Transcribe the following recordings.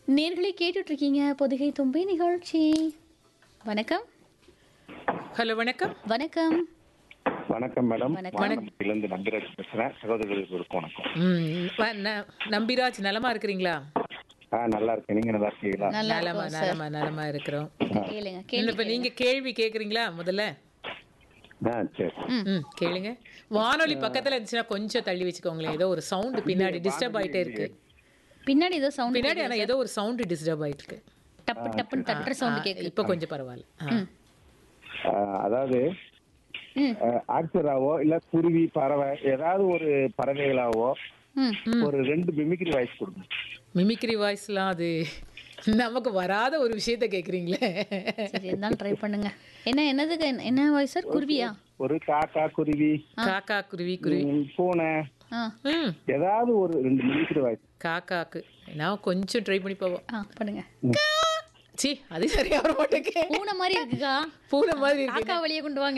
நேர்களை கேட்டுட்டு இருக்கீங்க பொதிகை தும்பி நிகழ்ச்சி வணக்கம் ஹலோ வணக்கம் வணக்கம் வணக்கம் மேடம் வணக்கம். வானம்பட்டியிலிருந்து நம்பிராஜ் பேசுறேன் சகோதரர்களுக்கு ஒரு வணக்கம் ம், வ- ந- நம்பிராஜ் நலமா இருக்கிறீங்களா ஆ நல்லா இருக்கேன் நீங்க நல்லா இருக்கீங்களா நல்லா நலமா இருக்கும் சார் நலமா நலமா இருக்கிறோம் கேளுங்க இல்ல, கேள்வி இப்ப நீங்க கேள்வி கேக்குறீங்களா முதல்ல ஆ சரி ம் கேளுங்க வானொலி பக்கத்துல இருந்துச்சுன்னா கொஞ்சம் தள்ளி வச்சுக்கோங்களேன் ஏதோ ஒரு சவுண்ட் பின்னாடி டிஸ்டர்ப் ஆயிட்டே இருக்கு பின்னாடி ஏதோ சவுண்ட் பின்னாடி ஆனா ஏதோ ஒரு சவுண்ட் டிஸ்டர்ப் ஆயிட்டு இருக்கு டப்பு டப்புன்னு தட்டுற சவுண்ட் ஆ, கேக்குது இப்ப கொஞ்சம் பரவாயில்ல ஆ. ஆ, அதாவது ம். ஆக்டராவோ இல்ல குருவி பறவை ஏதாவது ஒரு பறவைகளாவோ ம் ஒரு ரெண்டு மிமிக்ரி வாய்ஸ் கொடுங்க மிமிக்ரி வாய்ஸ்லாம் அது நமக்கு வராத ஒரு விஷயத்த கேக்குறீங்களே சரி இருந்தாலும் ட்ரை பண்ணுங்க என்ன என்னதுக்கு என்ன- என்ன வாய்ஸ் சார் குருவியா ஒரு காக்கா குருவி காக்கா குருவி குருவி ம், பூனை ஆ ம் ஏதாவது ஒரு ரெண்டு மிமிக்ரி வாய்ஸ் காக்காக்கு நான் கொஞ்சம் ட்ரை பண்ணி போவோம் ஆ பண்ணுங்க சி அது சரியா வர மாட்டேங்க பூனை மாதிரி இருக்குக்கா பூனை மாதிரி இருக்கு காக்கா வெளியே கொண்டு வாங்க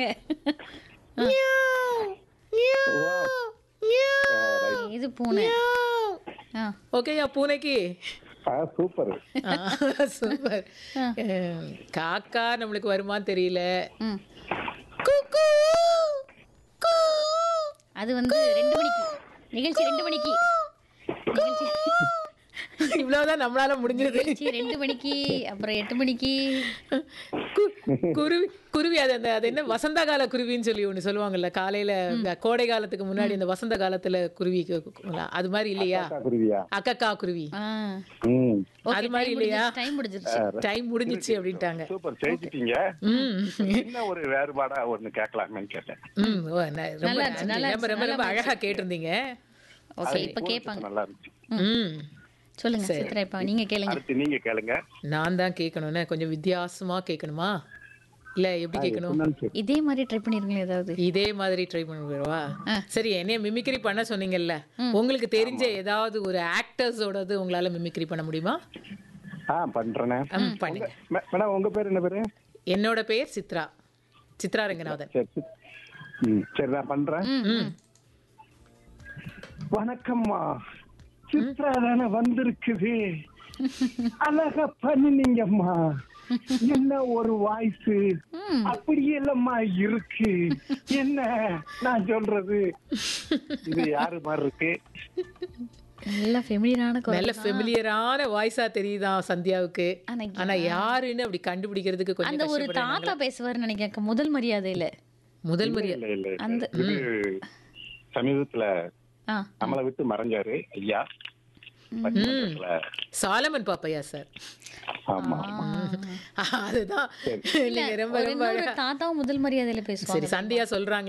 இது பூனை ஆ ஓகேயா பூனைக்கு சூப்பர் சூப்பர் காக்கா நம்மளுக்கு வருமான்னு தெரியல ம் குக்கு, கு. அது வந்து ரெண்டு மணிக்கு நிகழ்ச்சி ரெண்டு மணிக்கு நிகழ்ச்சி இவ்வளவுதான் நம்மளால முடிஞ்சது நிகழ்ச்சி ரெண்டு மணிக்கு அப்புறம் எட்டு மணிக்கு கு- குருவி குருவி அது அந்த அது என்ன வசந்த கால குருவின்னு சொல்லி ஒண்ணு சொல்லுவாங்கல்ல காலையில இந்த கோடை காலத்துக்கு முன்னாடி இந்த வசந்த காலத்துல குருவி கு- கு- அது மாதிரி இல்லையா காக்கா குருவியா அக்கக்கா குருவி ஆ ம் அது மாதிரி இல்லையா டைம் முடிஞ்சிருச்சு டைம் முடிஞ்சிச்சு அப்படின்ட்டாங்க சூப்பர் ஜெயிச்சிட்டீங்க ம் சின்ன ஒரு வேறுபாடா ஒண்ணு கேட்கலாமேன்னு கேட்டேன் ம் ஓ, ந- ரொம்ப நல்லா இருந்துச்சு, நல்லா ரொம்ப ரொம்ப ரொம்ப அழகா கேட்டிருந்தீங்க ஓகே இப்ப கேட்பாங்க நல்லா இருந்துச்சு ம் சொல்லுங்க சித்ரா இப்ப நீங்க கேளுங்க அடுத்து நீங்க கேளுங்க நான் தான் கேட்கணும்னு கொஞ்சம் வித்தியாசமா கேட்கணுமா இல்ல எப்படி கேட்கணும் சொன்னாலும் சரி. இதே மாதிரி ட்ரை பண்ணிருங்களேன் ஏதாவது இதே மாதிரி ட்ரை பண்ணுவா சரி என்னைய மிமிக்ரி பண்ண சொன்னீங்கல்ல உங்களுக்கு தெரிஞ்ச ஏதாவது ஒரு ஆக்டர்ஸோடது உங்களால மிமிக்ரி பண்ண முடியுமா ஆ பண்றேனே ம், பண்ணுங்க மே- மேடம் உங்க பேர் என்ன பேரு என்னோட பேர் சித்ரா சித்ரா ரங்கநாதன் சரி சரி. ம் சரி நான் பண்றேன் ம் வணக்கம்மா சித்ரா தானே வந்திருக்குது அழகா பண்ணினீங்கம்மா என்ன ஒரு வாய்ஸ் அப்படி இல்லம்மா இருக்கு என்ன நான் சொல்றது இது யாரு மாதிரி இருக்கு நல்ல ஃபெமிலியரான குரல் நல்ல ஃபெமிலியரான வாய்ஸா தெரியுதா சந்தியாவுக்கு ஆனா ஆனா யாருன்னு அப்படி கண்டுபிடிக்கிறதுக்கு அந்த கொஞ்சம் ஒரு கஷ்டப்படுறாங்க தாத்தா பேசுவாருன்னு நினைக்கிறேன் முதல் மரியாதையில முதல் முறையா இல்ல இல்ல இல்ல. அந்த- இது சமீபத்துல ஆ நம்மளை விட்டு மறைஞ்சாரு ஐயா பட்டிமன்றத்துல. சாலமன் பாப்பையா சார் ஆமா அதுதான் நீங்க ரொம்ப ஒரு ரொம்ப இன்னொரு தாத்தாவும் முதல் மரியாதையில பேசுவாங்க சரி சந்தியா சொல்றாங்க